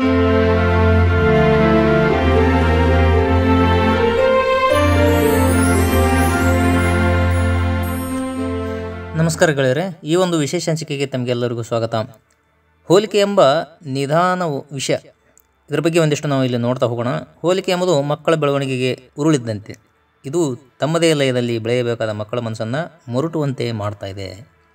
ನಮಸ್ಕಾರ ಗೆಳೆಯರೆ ಈ ಒಂದು ವಿಶೇಷ ಹಂಚಿಕೆಗೆ ತಮಗೆಲ್ಲರಿಗೂ ಸ್ವಾಗತ ಹೋಲಿಕೆ ಎಂಬ ನಿಧಾನ ವಿಷಯ ಇದರ ಬಗ್ಗೆ ಒಂದಿಷ್ಟು ನಾವು ಇಲ್ಲಿ ನೋಡ್ತಾ ಹೋಗೋಣ ಹೋಲಿಕೆ ಎಂಬುದು ಮಕ್ಕಳ ಬೆಳವಣಿಗೆಗೆ ಉರುಳಿದ್ದಂತೆ ಇದು ತಮ್ಮದೇ ಲಯದಲ್ಲಿ ಬೆಳೆಯಬೇಕಾದ ಮಕ್ಕಳ ಮನಸ್ಸನ್ನು ಮರುಟುವಂತೆ ಮಾಡ್ತಾ ಇದೆ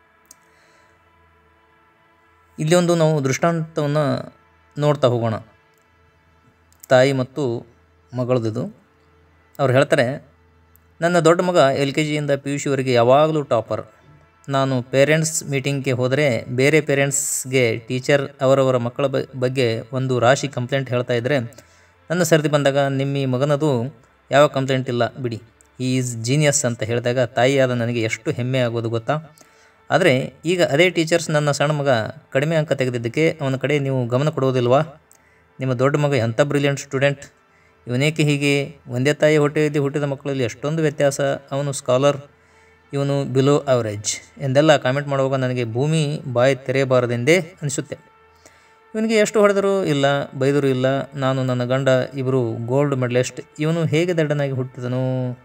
ಇಲ್ಲಿ ಒಂದು ನಾವು ದೃಷ್ಟಾಂತವನ್ನು ನೋಡ್ತಾ ಹೋಗೋಣ ತಾಯಿ ಮತ್ತು ಮಗಳದಿದು ಅವ್ರು ಹೇಳ್ತಾರೆ ನನ್ನ ದೊಡ್ಡ ಮಗ ಎಲ್ ಕೆ ಜಿಯಿಂದ ಪಿ ಯು ಸಿವರೆಗೆ ಯಾವಾಗಲೂ ಟಾಪರ್ ನಾನು ಪೇರೆಂಟ್ಸ್ ಮೀಟಿಂಗ್ಗೆ ಹೋದರೆ ಬೇರೆ ಪೇರೆಂಟ್ಸ್ಗೆ ಟೀಚರ್ ಅವರವರ ಮಕ್ಕಳ ಬ- ಬಗ್ಗೆ ಒಂದು ರಾಶಿ ಕಂಪ್ಲೇಂಟ್ ಹೇಳ್ತಾ ಇದ್ದರೆ ನನ್ನ ಸರದಿ ಬಂದಾಗ ನಿಮ್ಮ ಈ ಮಗನದು ಯಾವ ಕಂಪ್ಲೇಂಟ್ ಇಲ್ಲ ಬಿಡಿ ಈ ಈಸ್ ಜೀನಿಯಸ್ ಅಂತ ಹೇಳಿದಾಗ ತಾಯಿಯಾದ ನನಗೆ ಎಷ್ಟು ಹೆಮ್ಮೆ ಆಗೋದು ಗೊತ್ತಾ ಆದರೆ ಈಗ ಅದೇ ಟೀಚರ್ಸ್ ನನ್ನ ಸಣ್ಣ ಮಗ ಕಡಿಮೆ ಅಂಕ ತೆಗೆದಿದ್ದಕ್ಕೆ ಅವನ ಕಡೆ ನೀವು ಗಮನ ಕೊಡುವುದಿಲ್ವಾ ನಿಮ್ಮ ದೊಡ್ಡ ಮಗ ಎಂಥ ಬ್ರಿಲಿಯಂಟ್ ಸ್ಟೂಡೆಂಟ್ ಇವನೇಕೆ ಹೀಗೆ ಒಂದೇ ತಾಯಿ ಹೊಟ್ಟೆಯಲ್ಲಿ ಹುಟ್ಟಿದ ಮಕ್ಕಳಲ್ಲಿ ಎಷ್ಟೊಂದು ವ್ಯತ್ಯಾಸ ಅವನು ಸ್ಕಾಲರ್ ಇವನು ಬಿಲೋ ಅವರೇಜ್ ಎಂದೆಲ್ಲ ಕಾಮೆಂಟ್ ಮಾಡುವಾಗ ನನಗೆ ಭೂಮಿ ಬಾಯಿ ತೆರೆಯಬಾರದೆಂದೇ ಅನಿಸುತ್ತೆ ಇವನಿಗೆ ಎಷ್ಟು ಹೊಡೆದರೂ ಇಲ್ಲ ಬೈದರೂ ಇಲ್ಲ ನಾನು ನನ್ನ ಗಂಡ ಇಬ್ಬರು ಗೋಲ್ಡ್ ಮೆಡಲಿಸ್ಟ್ ಇವನು ಹೇಗೆ ದಡ್ಡನಾಗಿ ಹುಟ್ಟಿದನು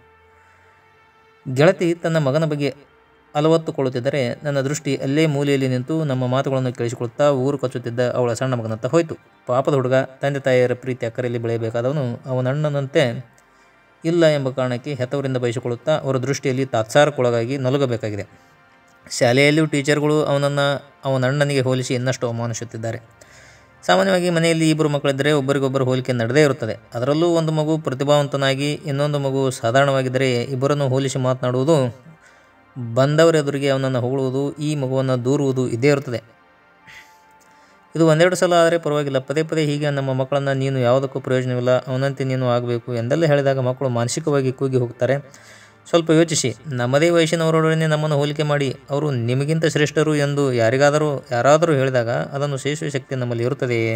ಗೆಳತಿ ತನ್ನ ಮಗನ ಬಗ್ಗೆ ಅಲವತ್ತುಕೊಳ್ಳುತ್ತಿದ್ದರೆ ನನ್ನ ದೃಷ್ಟಿ ಅಲ್ಲೇ ಮೂಲೆಯಲ್ಲಿ ನಿಂತು ನಮ್ಮ ಮಾತುಗಳನ್ನು ಕೇಳಿಸಿಕೊಳ್ಳುತ್ತಾ ಊರು ಕಚ್ಚುತ್ತಿದ್ದ ಅವಳ ಸಣ್ಣ ಮಗನತ್ತ ಹೋಯಿತು ಪಾಪದ ಹುಡುಗ ತಂದೆ ತಾಯಿಯರ ಪ್ರೀತಿ ಅಕ್ಕರೆಯಲ್ಲಿ ಬೆಳೆಯಬೇಕಾದವನು ಅವನ ಅಣ್ಣನಂತೆ ಇಲ್ಲ ಎಂಬ ಕಾರಣಕ್ಕೆ ಹೆತ್ತವರಿಂದ ಬಯಸಿಕೊಳ್ಳುತ್ತಾ ಅವರ ದೃಷ್ಟಿಯಲ್ಲಿ ತಾತ್ಸಾರಕ್ಕೊಳಗಾಗಿ ನಲುಗಬೇಕಾಗಿದೆ ಶಾಲೆಯಲ್ಲಿಯೂ ಟೀಚರ್ಗಳು ಅವನನ್ನು ಅವನ ಅಣ್ಣನಿಗೆ ಹೋಲಿಸಿ ಇನ್ನಷ್ಟು ಅವಮಾನಿಸುತ್ತಿದ್ದಾರೆ ಸಾಮಾನ್ಯವಾಗಿ ಮನೆಯಲ್ಲಿ ಇಬ್ಬರು ಮಕ್ಕಳಿದ್ದರೆ ಒಬ್ಬರಿಗೊಬ್ಬರು ಹೋಲಿಕೆ ನಡೆದೇ ಇರುತ್ತದೆ ಅದರಲ್ಲೂ ಒಂದು ಮಗು ಪ್ರತಿಭಾವಂತನಾಗಿ ಇನ್ನೊಂದು ಮಗು ಸಾಧಾರಣವಾಗಿದ್ದರೆ ಇಬ್ಬರನ್ನು ಹೋಲಿಸಿ ಮಾತನಾಡುವುದು ಬಂದವರ ಎದುರಿಗೆ ಅವನನ್ನು ಹೊಗಳುವುದು ಈ ಮಗುವನ್ನು ದೂರುವುದು ಇದೇ ಇರುತ್ತದೆ ಇದು ಒಂದೆರಡು ಸಲ ಆದರೆ ಪರವಾಗಿಲ್ಲ ಪದೇ ಪದೇ ಹೀಗೆ ನಮ್ಮ ಮಕ್ಕಳನ್ನು ನೀನು ಯಾವುದಕ್ಕೂ ಪ್ರಯೋಜನವಿಲ್ಲ ಅವನಂತೆ ನೀನು ಆಗಬೇಕು ಎಂದೆಲ್ಲ ಹೇಳಿದಾಗ ಮಕ್ಕಳು ಮಾನಸಿಕವಾಗಿ ಕೂಗಿ ಹೋಗ್ತಾರೆ ಸ್ವಲ್ಪ ಯೋಚಿಸಿ ನಮ್ಮದೇ ವಯಸ್ಸಿನವರೊಡನೆ ನಮ್ಮನ್ನು ಹೋಲಿಕೆ ಮಾಡಿ ಅವರು ನಿಮಗಿಂತ ಶ್ರೇಷ್ಠರು ಎಂದು ಯಾರಿಗಾದರೂ ಯಾರಾದರೂ ಹೇಳಿದಾಗ ಅದನ್ನು ಸಹಿಸುವ ಶಕ್ತಿ ನಮ್ಮಲ್ಲಿ ಇರುತ್ತದೆಯೇ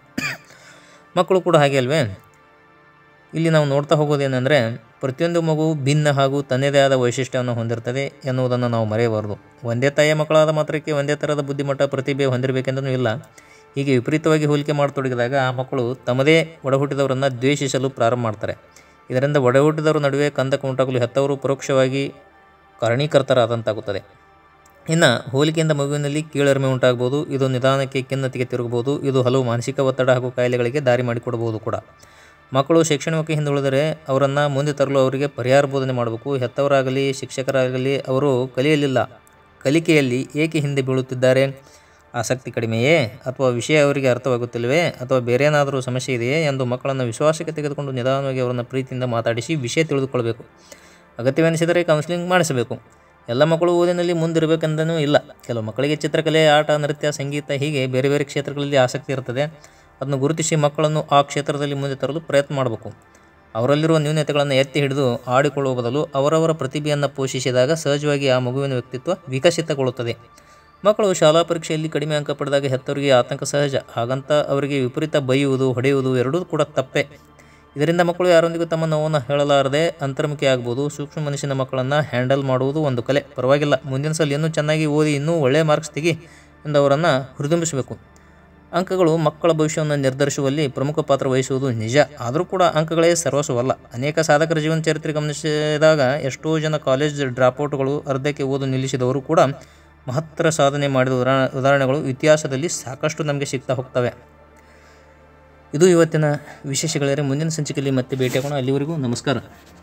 ಮಕ್ಕಳು ಕೂಡ ಹಾಗೆ ಅಲ್ವೇ ಇಲ್ಲಿ ನಾವು ನೋಡ್ತಾ ಹೋಗೋದೇನೆಂದರೆ ಪ್ರತಿಯೊಂದು ಮಗು ಭಿನ್ನ ಹಾಗೂ ತನ್ನದೇ ಆದ ವೈಶಿಷ್ಟ್ಯವನ್ನು ಹೊಂದಿರ್ತದೆ ಎನ್ನುವುದನ್ನು ನಾವು ಮರೆಯಬಾರದು ಒಂದೇ ತಾಯಿಯ ಮಕ್ಕಳಾದ ಮಾತ್ರಕ್ಕೆ ಒಂದೇ ಥರದ ಬುದ್ಧಿಮಟ್ಟ ಪ್ರತಿಭೆ ಹೊಂದಿರಬೇಕೆಂದೂ ಇಲ್ಲ ಹೀಗೆ ವಿಪರೀತವಾಗಿ ಹೋಲಿಕೆ ಮಾಡತೊಡಗಿದಾಗ ಆ ಮಕ್ಕಳು ತಮ್ಮದೇ ಒಡಹುಟ್ಟಿದವರನ್ನು ದ್ವೇಷಿಸಲು ಪ್ರಾರಂಭ ಮಾಡ್ತಾರೆ ಇದರಿಂದ ಒಡಹುಟ್ಟಿದವರ ನಡುವೆ ಕಂದಕ ಉಂಟಾಗಲು ಹೆತ್ತವರು ಪರೋಕ್ಷವಾಗಿ ಕಾರಣೀಕರ್ತರಾದಂತಾಗುತ್ತದೆ ಇನ್ನು ಹೋಲಿಕೆಯಿಂದ ಮಗುವಿನಲ್ಲಿ ಕೀಳರಿಮೆ ಉಂಟಾಗಬಹುದು ಇದು ನಿಧಾನಕ್ಕೆ ಖಿನ್ನತೆಗೆ ತಿರುಗಬಹುದು ಇದು ಹಲವು ಮಾನಸಿಕ ಒತ್ತಡ ಹಾಗೂ ಕಾಯಿಲೆಗಳಿಗೆ ದಾರಿ ಮಾಡಿಕೊಡಬಹುದು ಕೂಡ ಮಕ್ಕಳು ಶೈಕ್ಷಣಿಕವಾಗಿ ಹಿಂದುಳಿದರೆ ಅವರನ್ನು ಮುಂದೆ ತರಲು ಅವರಿಗೆ ಪರಿಹಾರ ಬೋಧನೆ ಮಾಡಬೇಕು ಹೆತ್ತವರಾಗಲಿ ಶಿಕ್ಷಕರಾಗಲಿ ಅವರು ಕಲಿಯಲಿಲ್ಲ ಕಲಿಕೆಯಲ್ಲಿ ಏಕೆ ಹಿಂದೆ ಬೀಳುತ್ತಿದ್ದಾರೆ ಆಸಕ್ತಿ ಕಡಿಮೆಯೇ ಅಥವಾ ವಿಷಯ ಅವರಿಗೆ ಅರ್ಥವಾಗುತ್ತಿಲ್ಲವೇ ಅಥವಾ ಬೇರೆ ಏನಾದರೂ ಸಮಸ್ಯೆ ಇದೆಯೇ ಎಂದು ಮಕ್ಕಳನ್ನು ವಿಶ್ವಾಸಕ್ಕೆ ತೆಗೆದುಕೊಂಡು ನಿಧಾನವಾಗಿ ಅವರನ್ನು ಪ್ರೀತಿಯಿಂದ ಮಾತಾಡಿಸಿ ವಿಷಯ ತಿಳಿದುಕೊಳ್ಳಬೇಕು ಅಗತ್ಯವೆನಿಸಿದರೆ ಕೌನ್ಸಿಲಿಂಗ್ ಮಾಡಿಸಬೇಕು ಎಲ್ಲ ಮಕ್ಕಳು ಓದಿನಲ್ಲಿ ಮುಂದಿರಬೇಕೆಂದನೂ ಇಲ್ಲ ಕೆಲವು ಮಕ್ಕಳಿಗೆ ಚಿತ್ರಕಲೆ ಆಟ ನೃತ್ಯ ಸಂಗೀತ ಹೀಗೆ ಬೇರೆ ಬೇರೆ ಕ್ಷೇತ್ರಗಳಲ್ಲಿ ಆಸಕ್ತಿ ಇರ್ತದೆ ಅದನ್ನು ಗುರುತಿಸಿ ಮಕ್ಕಳನ್ನು ಆ ಕ್ಷೇತ್ರದಲ್ಲಿ ಮುಂದೆ ತರಲು ಪ್ರಯತ್ನ ಮಾಡಬೇಕು ಅವರಲ್ಲಿರುವ ನ್ಯೂನತೆಗಳನ್ನು ಎತ್ತಿ ಹಿಡಿದು ಆಡಿಕೊಳ್ಳುವ ಬದಲು ಅವರವರ ಪ್ರತಿಭೆಯನ್ನು ಪೋಷಿಸಿದಾಗ ಸಹಜವಾಗಿ ಆ ಮಗುವಿನ ವ್ಯಕ್ತಿತ್ವ ವಿಕಸಿತಗೊಳ್ಳುತ್ತದೆ ಮಕ್ಕಳು ಶಾಲಾ ಪರೀಕ್ಷೆಯಲ್ಲಿ ಕಡಿಮೆ ಅಂಕ ಪಡೆದಾಗ ಹೆತ್ತವರಿಗೆ ಆತಂಕ ಸಹಜ ಹಾಗಂತ ಅವರಿಗೆ ವಿಪರೀತ ಬೈಯುವುದು ಹೊಡೆಯುವುದು ಎರಡೂ ಕೂಡ ತಪ್ಪೇ ಇದರಿಂದ ಮಕ್ಕಳು ಯಾರೊಂದಿಗೂ ತಮ್ಮ ನೋವನ್ನು ಹೇಳಲಾರದೆ ಅಂತರ್ಮುಖಿ ಆಗ್ಬೋದು ಸೂಕ್ಷ್ಮ ಮನಸ್ಸಿನ ಮಕ್ಕಳನ್ನು ಹ್ಯಾಂಡಲ್ ಮಾಡುವುದು ಒಂದು ಕಲೆ ಪರವಾಗಿಲ್ಲ ಮುಂದಿನ ಸಲ ಇನ್ನೂ ಚೆನ್ನಾಗಿ ಓದಿ ಇನ್ನೂ ಒಳ್ಳೆಯ ಮಾರ್ಕ್ಸ್ ತೆಗಿ ಎಂದು ಅವರನ್ನು ಹುರಿದುಂಬಿಸಬೇಕು ಅಂಕಗಳು ಮಕ್ಕಳ ಭವಿಷ್ಯವನ್ನು ನಿರ್ಧರಿಸುವಲ್ಲಿ ಪ್ರಮುಖ ಪಾತ್ರ ವಹಿಸುವುದು ನಿಜ ಆದರೂ ಕೂಡ ಅಂಕಗಳೇ ಸರ್ವಸ್ವವಲ್ಲ ಅನೇಕ ಸಾಧಕರ ಜೀವನ ಚರಿತ್ರೆ ಗಮನಿಸಿದಾಗ ಎಷ್ಟೋ ಜನ ಕಾಲೇಜ್ ಡ್ರಾಪ್ಔಟ್ಗಳು ಅರ್ಧಕ್ಕೆ ಓದು ನಿಲ್ಲಿಸಿದವರು ಕೂಡ ಮಹತ್ತರ ಸಾಧನೆ ಮಾಡಿದ ಉದಾಹ ಉದಾಹರಣೆಗಳು ಇತಿಹಾಸದಲ್ಲಿ ಸಾಕಷ್ಟು ನಮಗೆ ಸಿಗ್ತಾ ಹೋಗ್ತವೆ ಇದು ಇವತ್ತಿನ ವಿಶೇಷಗಳೇ ಮುಂದಿನ ಸಂಚಿಕೆಯಲ್ಲಿ ಮತ್ತೆ ಭೇಟಿಯಾಗೋಣ ಅಲ್ಲಿವರೆಗೂ ನಮಸ್ಕಾರ